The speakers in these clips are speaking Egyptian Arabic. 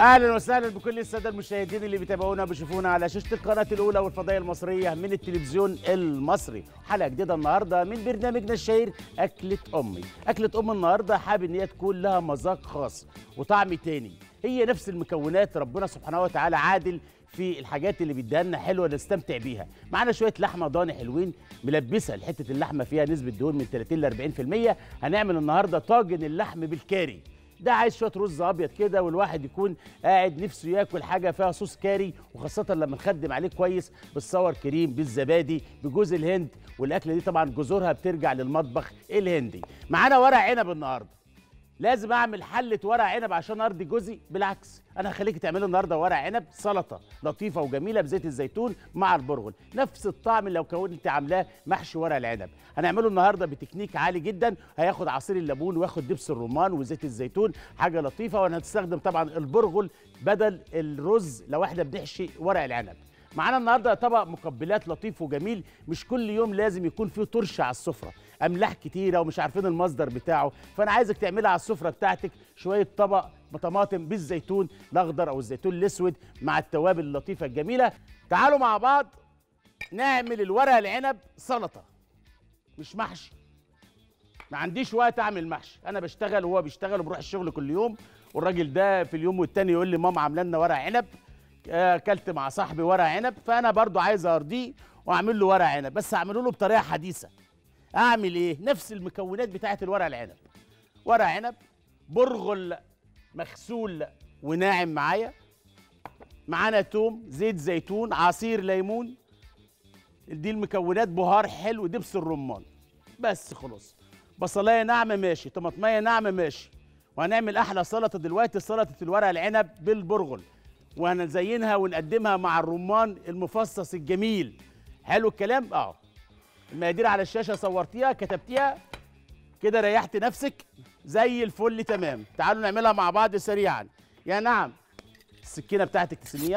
اهلا وسهلا بكل الساده المشاهدين اللي بيتابعونا وبيشوفونا على شاشه القناه الاولى والفضائيه المصريه من التلفزيون المصري حلقه جديده النهارده من برنامجنا الشهير اكله امي اكله ام النهارده حابب ان هي تكون لها مذاق خاص وطعم تاني هي نفس المكونات ربنا سبحانه وتعالى عادل في الحاجات اللي بيديها لنا حلوه نستمتع بيها معانا شويه لحمه ضاني حلوين ملبسه حته اللحمه فيها نسبه دهون من 30 ل 40% هنعمل النهارده طاجن اللحم بالكاري ده عايز شويه رز ابيض كده والواحد يكون قاعد نفسه ياكل حاجه فيها صوص كاري وخاصه لما نخدم عليه كويس بالصور كريم بالزبادي بجوز الهند والاكله دي طبعا جذورها بترجع للمطبخ الهندي معانا ورق عنب النهارده لازم اعمل حله ورق عنب عشان ارضي جوزي بالعكس انا هخليك تعملي النهارده ورق عنب سلطه لطيفه وجميله بزيت الزيتون مع البرغل نفس الطعم اللي لو كنت عاملاه محشي ورق العنب هنعمله النهارده بتكنيك عالي جدا هياخد عصير الليمون وياخد دبس الرمان وزيت الزيتون حاجه لطيفه وهنستخدم طبعا البرغل بدل الرز لو احنا بنحشي ورق العنب معانا النهارده طبق مقبلات لطيف وجميل مش كل يوم لازم يكون فيه طرش على السفره املاح كتيره ومش عارفين المصدر بتاعه فانا عايزك تعملها على السفره بتاعتك شويه طبق طماطم بالزيتون الاخضر او الزيتون الاسود مع التوابل اللطيفه الجميله تعالوا مع بعض نعمل الورق العنب سلطه مش محشي ما عنديش وقت اعمل محشي انا بشتغل وهو بيشتغل وبروح الشغل كل يوم والراجل ده في اليوم والتاني يقول لي ماما عامله لنا ورق عنب اكلت مع صاحبي ورق عنب فانا برضو عايز ارضيه واعمل له ورق عنب بس اعمله له بطريقه حديثه اعمل ايه نفس المكونات بتاعه الورق العنب ورق عنب برغل مغسول وناعم معايا معانا توم زيت زيتون عصير ليمون دي المكونات بهار حلو دبس الرمان بس خلاص بصلايه ناعمه ماشي طماطميه ناعمه ماشي وهنعمل احلى سلطه دلوقتي سلطه الورق العنب بالبرغل وهنزينها ونقدمها مع الرمان المفصص الجميل حلو الكلام اه المقادير على الشاشه صورتيها كتبتيها كده ريحت نفسك زي الفل تمام تعالوا نعملها مع بعض سريعا يا نعم السكينه بتاعتك تسميها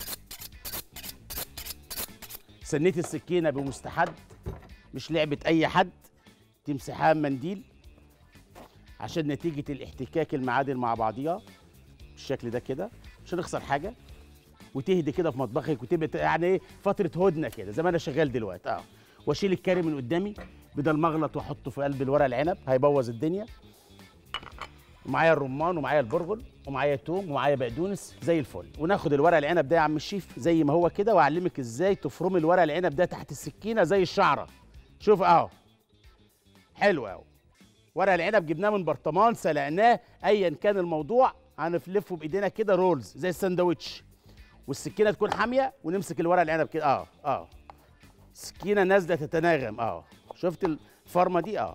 سنيت السكينه بمستحد مش لعبه اي حد تمسحها بمنديل عشان نتيجه الاحتكاك المعادن مع بعضيها بالشكل ده كده مش هنخسر حاجه وتهدي كده في مطبخك وتبقى يعني ايه فتره هدنه كده زي ما انا شغال دلوقتي اه واشيل الكاري من قدامي بدل ما اغلط واحطه في قلب الورق العنب هيبوظ الدنيا ومعايا الرمان ومعايا البرغل ومعايا توم ومعايا بقدونس زي الفل وناخد الورق العنب ده يا عم الشيف زي ما هو كده واعلمك ازاي تفرمي الورق العنب ده تحت السكينه زي الشعره شوف اهو حلو اهو ورق العنب جبناه من برطمان سلقناه ايا كان الموضوع هنلفه بايدينا كده رولز زي الساندوتش والسكينه تكون حاميه ونمسك الورق العنب كده اه اه سكينه نازله تتناغم اه شفت الفرمه دي اه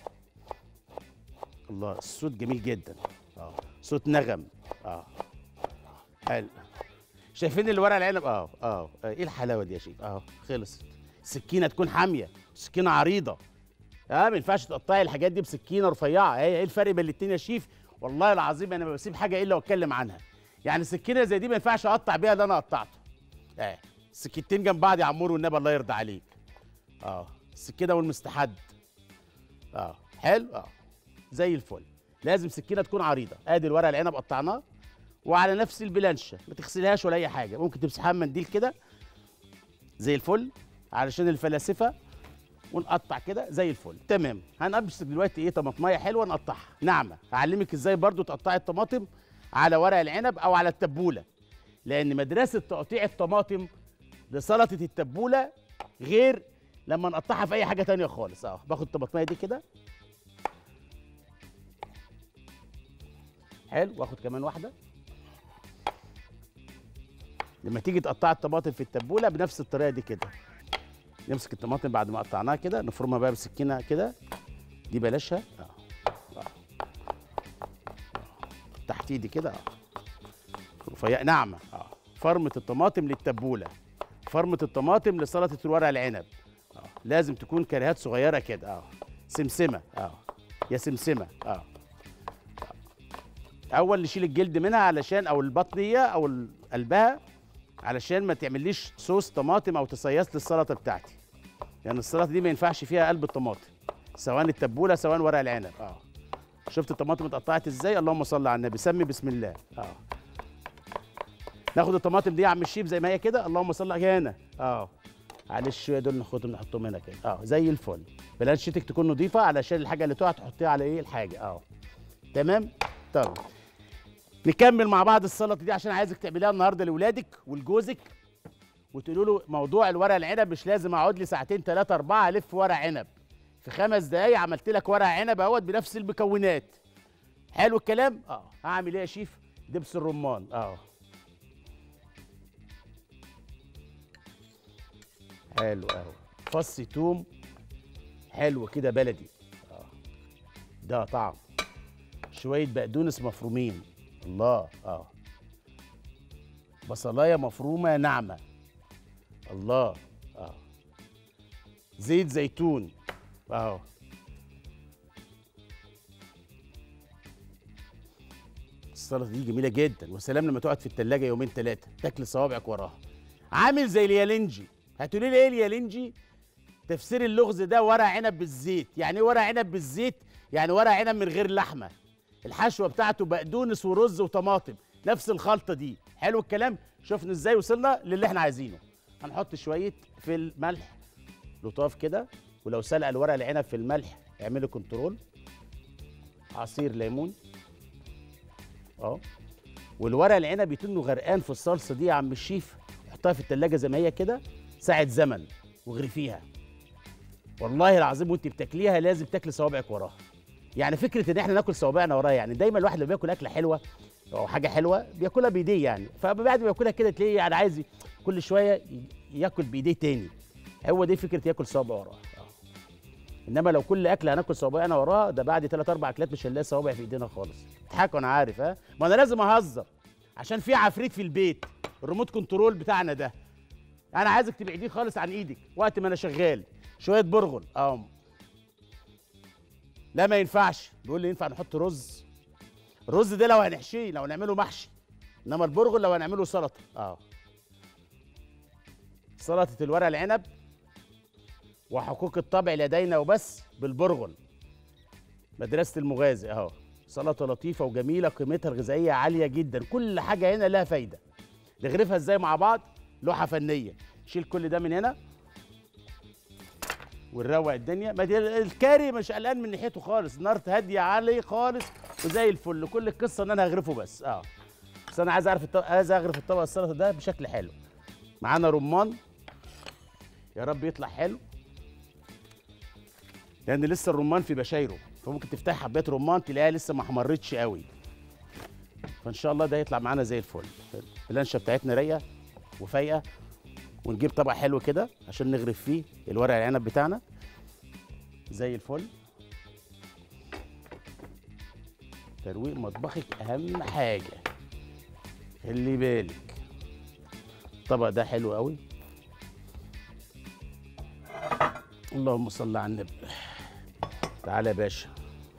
الله الصوت جميل جدا اه صوت نغم اه حلو شايفين الورق العنب اه اه ايه الحلاوه دي يا شيخ اه خلصت سكينه تكون حاميه سكينه عريضه اه ما ينفعش تقطعي الحاجات دي بسكينه رفيعه ايه ايه الفرق بين الاتنين يا شيف والله العظيم انا ما بسيب حاجه الا واتكلم عنها يعني سكينه زي دي ما ينفعش اقطع بيها اللي انا قطعته اه السكينتين جنب بعض يا عمور والنبي الله يرضى عليك اه السكينه والمستحد اه حلو اه زي الفل لازم سكينه تكون عريضه ادي الورق العنب قطعناه وعلى نفس البلانشه ما تغسلهاش ولا اي حاجه ممكن تمسحها بمنديل كده زي الفل علشان الفلاسفه ونقطع كده زي الفل تمام هنقبس دلوقتي ايه طماطمايه حلوه نقطعها ناعمه هعلمك ازاي برضو تقطعي الطماطم على ورق العنب او على التبوله لان مدرسه تقطيع الطماطم لسلطه التبوله غير لما نقطعها في اي حاجه تانية خالص اه باخد الطماطميه دي كده حلو واخد كمان واحده لما تيجي تقطع الطماطم في التبوله بنفس الطريقه دي كده نمسك الطماطم بعد ما قطعناها كده نفرمها بقى بسكينه كده دي بلاشها اه اه تحت ايدي كده اه رفيع ناعمه اه فرمه الطماطم للتبوله فرمه الطماطم لسلطه الورق العنب اه لازم تكون كريهات صغيره كده اه سمسمه اه يا سمسمه اه اول نشيل الجلد منها علشان او البطنيه او قلبها علشان ما تعمليش صوص طماطم او تصيص للسلطه بتاعتي يعني السلطه دي ما ينفعش فيها قلب الطماطم سواء التبوله سواء ورق العنب اه شفت الطماطم اتقطعت ازاي اللهم صل على النبي سمي بسم الله اه ناخد الطماطم دي يا عم الشيف زي ما هي كده اللهم صل على هنا اه معلش شويه دول ناخدهم نحطهم هنا كده اه زي الفل بلانشيتك تكون نظيفه علشان الحاجه اللي تقع تحطيها على ايه الحاجه اه تمام طب نكمل مع بعض السلطه دي عشان عايزك تعمليها النهارده لاولادك ولجوزك وتقولوا له موضوع الورق العنب مش لازم اقعد لي ساعتين ثلاثه اربعه الف ورق عنب في خمس دقايق عملت لك ورق عنب اهوت بنفس المكونات حلو الكلام اه هعمل ايه يا شيف دبس الرمان اه حلو قوي فص توم حلو كده بلدي اه ده طعم شويه بقدونس مفرومين الله اه بصلايه مفرومه ناعمه الله اه زيت زيتون اهو السلطه دي جميله جدا وسلام لما تقعد في التلاجة يومين ثلاثه تاكل صوابعك وراها عامل زي اليالنجي هتقولي لي ايه اليالنجي تفسير اللغز ده ورق عنب بالزيت يعني ايه ورق عنب بالزيت يعني ورق عنب من غير لحمه الحشوه بتاعته بقدونس ورز وطماطم نفس الخلطه دي حلو الكلام شفنا ازاي وصلنا للي احنا عايزينه هنحط شويه في الملح لطاف كده ولو سلق الورق العنب في الملح اعملي كنترول عصير ليمون اه والورق العنب يتنه غرقان في الصلصه دي يا عم الشيف حطها في التلاجة زي ما هي كده ساعة زمن واغرفيها والله العظيم وانت بتاكليها لازم تاكلي صوابعك وراها يعني فكره ان احنا ناكل صوابعنا وراها يعني دايما الواحد لما بياكل اكله حلوه او حاجه حلوه بياكلها بايديه يعني فبعد ما ياكلها كده تلاقيه يعني عايز كل شويه ي- ياكل بايديه تاني هو دي فكره ياكل صوابع وراها آه. انما لو كل اكله هناكل صوابعنا وراها ده بعد ثلاث اربع اكلات مش هنلاقي صوابع في ايدينا خالص اضحكوا انا عارف ها ما انا لازم اهزر عشان في عفريت في البيت الريموت كنترول بتاعنا ده انا عايزك تبعديه خالص عن ايدك وقت ما انا شغال شويه برغل اه لا ما ينفعش بيقول لي ينفع نحط رز الرز ده لو هنحشيه لو نعمله محشي انما البرغل لو هنعمله سلطه اه سلطه الورق العنب وحقوق الطبع لدينا وبس بالبرغل مدرسه المغازي اهو سلطه لطيفه وجميله قيمتها الغذائيه عاليه جدا كل حاجه هنا لها فايده نغرفها ازاي مع بعض لوحه فنيه شيل كل ده من هنا ونروق الدنيا ما دي الكاري مش قلقان من ناحيته خالص النار هاديه عليه خالص وزي الفل كل القصه ان انا هغرفه بس اه بس انا عايز اعرف الطبق عايز اغرف الطبق السلطه ده بشكل حلو معانا رمان يا رب يطلع حلو لان لسه الرمان في بشايره فممكن تفتح حبات رمان تلاقيها لسه ما احمرتش قوي فان شاء الله ده يطلع معانا زي الفل اللانشه بتاعتنا رايقه وفايقه ونجيب طبق حلو كده عشان نغرف فيه الورق العنب بتاعنا زي الفل ترويق مطبخك اهم حاجه خلي بالك الطبق ده حلو قوي اللهم صل على النبي تعالى يا باشا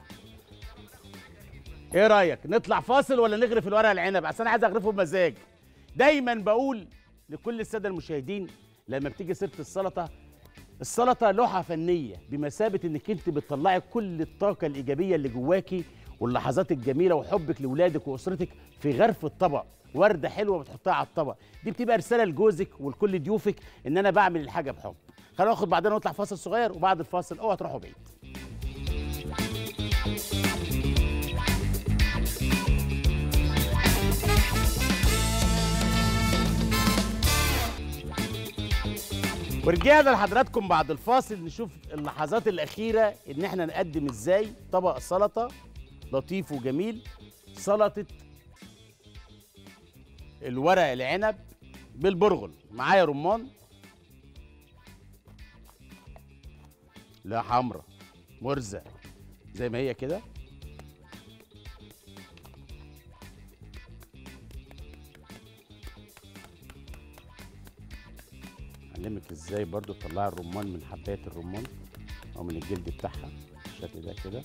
ايه رايك نطلع فاصل ولا نغرف الورق العنب اصل انا عايز اغرفه بمزاج دايما بقول لكل الساده المشاهدين لما بتيجي سيره السلطه السلطه لوحه فنيه بمثابه انك انت بتطلعي كل الطاقه الايجابيه اللي جواكي واللحظات الجميله وحبك لاولادك واسرتك في غرف الطبق ورده حلوه بتحطها على الطبق دي بتبقى رساله لجوزك ولكل ضيوفك ان انا بعمل الحاجه بحب خلينا ناخد بعدين نطلع فاصل صغير وبعد الفاصل اوعى تروحوا بعيد ورجعنا لحضراتكم بعد الفاصل نشوف اللحظات الأخيرة إن إحنا نقدم إزاي طبق سلطة لطيف وجميل سلطة الورق العنب بالبرغل معايا رمان لا حمرا مرزة زي ما هي كده علمك ازاي برضو تطلعي الرمان من حبايه الرمان او من الجلد بتاعها بالشكل ده كده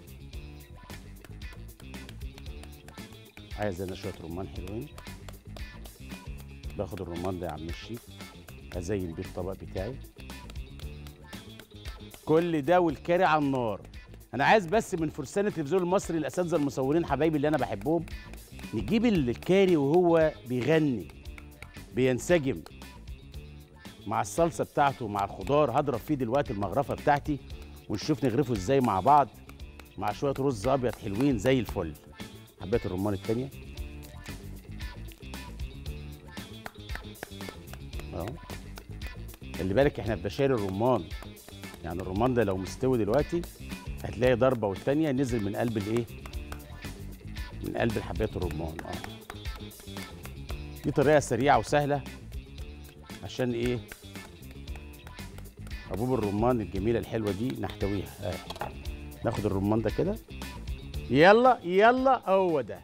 عايز انا شويه رمان حلوين باخد الرمان ده يا عم الشيف ازين بيه الطبق بتاعي كل ده والكاري على النار انا عايز بس من فرسان التلفزيون المصري الاساتذه المصورين حبايبي اللي انا بحبهم نجيب الكاري وهو بيغني بينسجم مع الصلصه بتاعته مع الخضار هضرب فيه دلوقتي المغرفه بتاعتي ونشوف نغرفه ازاي مع بعض مع شويه رز ابيض حلوين زي الفل حبات الرمان التانيه اهو خلي بالك احنا في بشاير الرمان يعني الرمان ده لو مستوي دلوقتي هتلاقي ضربه والتانيه نزل من قلب الايه من قلب الحبات الرمان اه دي طريقه سريعه وسهله عشان ايه حبوب الرمان الجميله الحلوه دي نحتويها آه. ناخد الرمان ده كده يلا يلا هو ده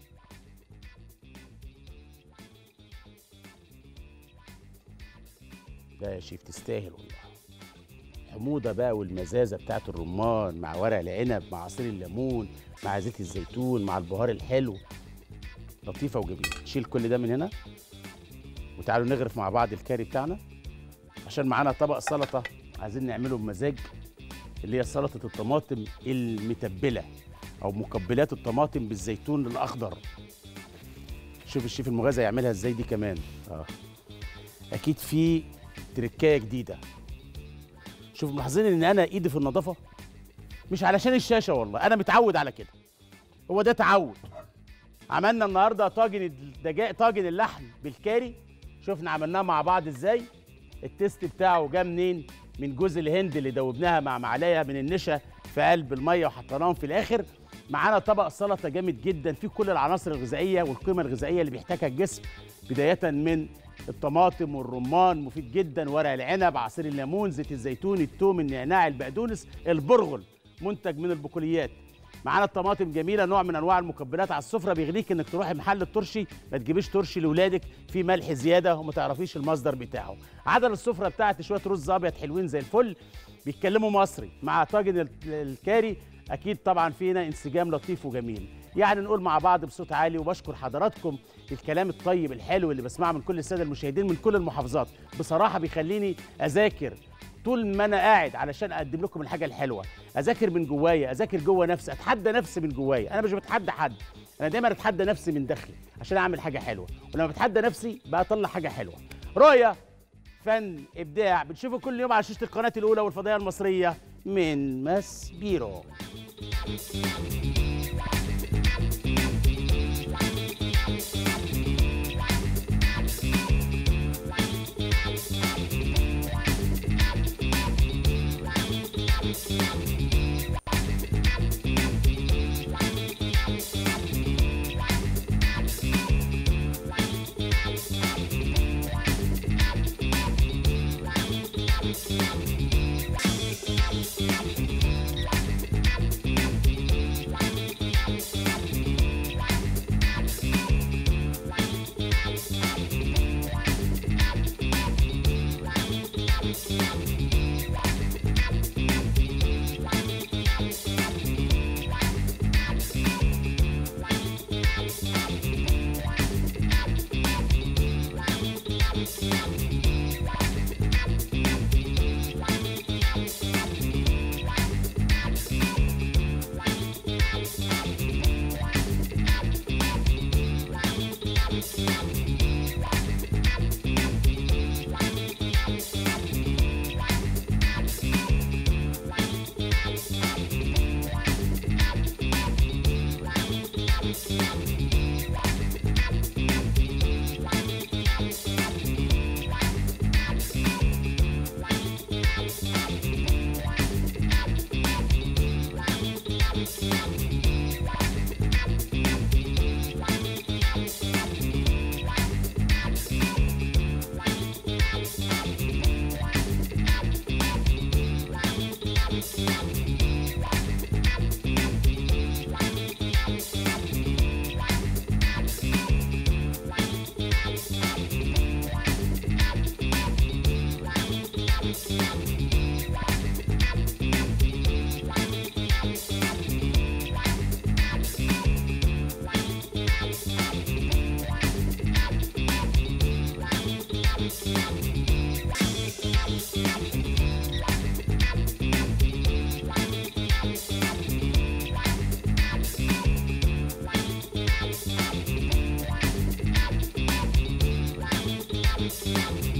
ده يا شيف تستاهل والله حموضه بقى والمزازه بتاعت الرمان مع ورق العنب مع عصير الليمون مع زيت الزيتون مع البهار الحلو لطيفه وجميله نشيل كل ده من هنا وتعالوا نغرف مع بعض الكاري بتاعنا عشان معانا طبق سلطه عايزين نعمله بمزاج اللي هي سلطه الطماطم المتبله او مقبلات الطماطم بالزيتون الاخضر شوف الشيف المغازى يعملها ازاي دي كمان اه اكيد في تركايه جديده شوف ملاحظين ان انا ايدي في النظافه مش علشان الشاشه والله انا متعود على كده هو ده تعود عملنا النهارده طاجن الدجاج طاجن اللحم بالكاري شفنا عملناه مع بعض ازاي التيست بتاعه جه منين من جوز الهند اللي دوبناها مع معلقه من النشا في قلب الميه وحطيناهم في الاخر معانا طبق سلطه جامد جدا فيه كل العناصر الغذائيه والقيمه الغذائيه اللي بيحتاجها الجسم بدايه من الطماطم والرمان مفيد جدا ورق العنب عصير الليمون زيت الزيتون الثوم النعناع البقدونس البرغل منتج من البقوليات معانا الطماطم جميله نوع من انواع المكبلات على السفره بيغنيك انك تروحي محل الترشي ما تجيبيش ترشي لاولادك في ملح زياده وما تعرفيش المصدر بتاعه عدل السفره بتاعتي شويه رز ابيض حلوين زي الفل بيتكلموا مصري مع طاجن ال- الكاري اكيد طبعا فينا انسجام لطيف وجميل يعني نقول مع بعض بصوت عالي وبشكر حضراتكم الكلام الطيب الحلو اللي بسمعه من كل الساده المشاهدين من كل المحافظات بصراحه بيخليني اذاكر طول ما انا قاعد علشان اقدم لكم الحاجه الحلوه اذاكر من جوايا اذاكر جوه نفسي اتحدى نفسي من جوايا انا مش بتحدى حد انا دايما اتحدى نفسي من داخلي عشان اعمل حاجه حلوه ولما بتحدى نفسي بقى اطلع حاجه حلوه رؤيه فن ابداع بتشوفه كل يوم على شاشه القناه الاولى والفضائيه المصريه من ماس بيرو الحلوه